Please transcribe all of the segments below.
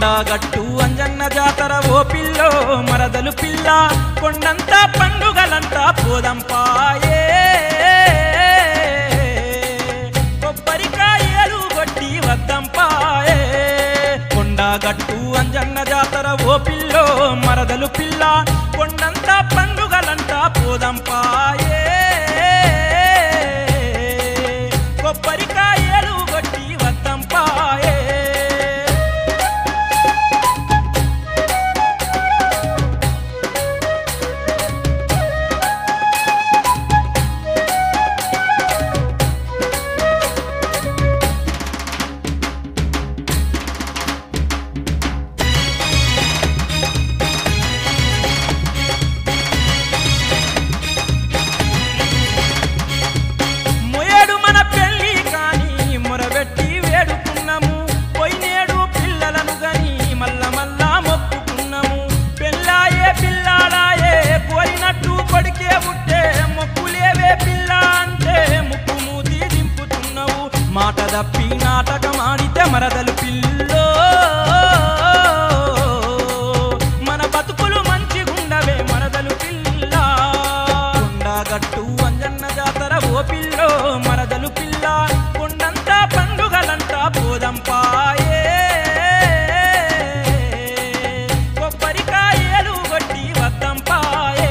కొండగట్టు అంజన్న జాతర ఓ పిల్లో మరదలు పిల్ల కొండంతా పండుగలంతా పోదంపాయే కొబ్బరికాయలు కొట్టి వద్దంపాయే కొండగట్టు అంజన్న జాతర ఓ పిల్లో మరదలు పిల్ల కొండంతా పండుగలంతా పోదంపాయే కొబ్బరికాయలు కొట్టి వద్దంపాయే మొయడు మన పెళ్ళి కాని మొరబెట్టి వేడుకున్నాము పోయినేడు పిల్లలను గని మల్ల మల్లా మొక్కుకున్నాము పెళ్ళాయే పిల్లాడాయే కోరినట్టు కొడికే పుట్టే మొక్కులేవే పిల్ల అంటే ముక్కు మూతి దింపుతున్నావు మాట తప్పి నాటకమాడితే మరదలు పిల్లో మన బతుకులు మంచిగుండవే మరదలు పిల్ల కొండగట్టు అంజన్న జాతర ఓ పిల్లో మరదలు పిల్ల కొండంతా పండుగలంతా పోదంపాయే కొబ్బరికాయలు కొట్టి వద్దంపాయే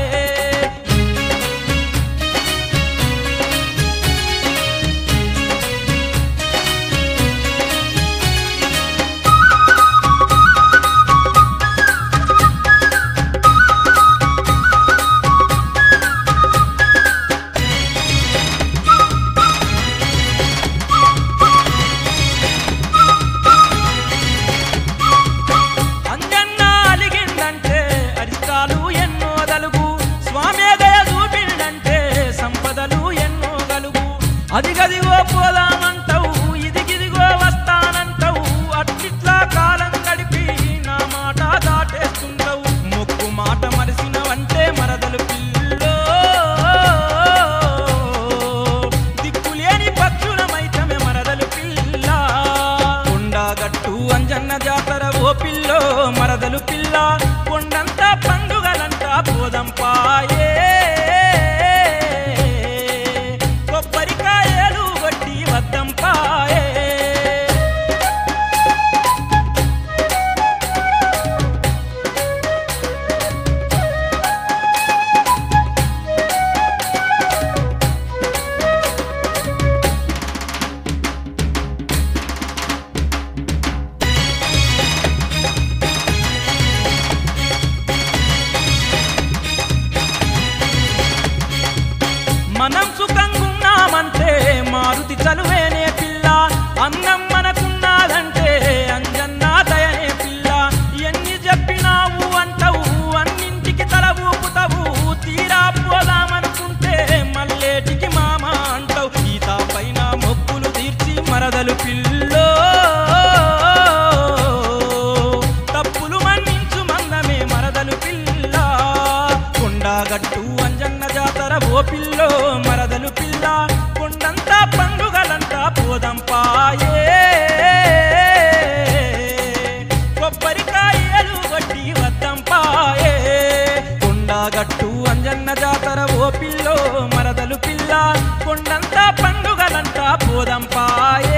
అంజన్న అలిగిందంటే అరిష్టాలు ఎన్నో దలుగు స్వామి దయ చూపిండంటే సంపదలు ఎన్నో గలుగు అదిగదిగో పోదామంటావు ఇదిగిదిగో వస్తానంటావు అట్టిట్లా కాలం గడిపి నా మాట దాటేస్తుండవు మొక్కు మాట మరిసినవంటే మరదలు పిల్లో దిక్కులేని పక్షులమైతమే మరదలు పిల్ల కొండగట్టు అంజన్న జాతర ఓ పిల్లో మరదలు పిల్ల కొండంతా పండుగలంతా పోదంపాయే కొబ్బరికాయలు కొట్టి వద్దంపాయే మనం సుఖంగున్నామంటే మారుతి చలువేనే పిల్ల అన్నం మనకున్నదంటే అంజన్న దయనే పిల్ల ఎన్ని చెప్పినావు అంటావు అన్నింటికి తల ఊపుతావు తీరా పోదామనుకుంటే మల్లేటికి మామ అంటావు ఈత పైన మొక్కులు తీర్చి మరదలు పిల్లో తప్పులు మన్నించు మందమే మరదలు పిల్ల కొండగట్టు అంజన్న జాతర ఓ పిల్లో మరదలు పిల్ల కొండంతా పండుగలంతా పోదంపాయే కొబ్బరికాయలు కొట్టి వద్దంపాయే కొండగట్టు అంజన్న జాతర ఓ పిల్లో మరదలు పిల్ల కొండంతా పండుగలంతా పోదంపాయే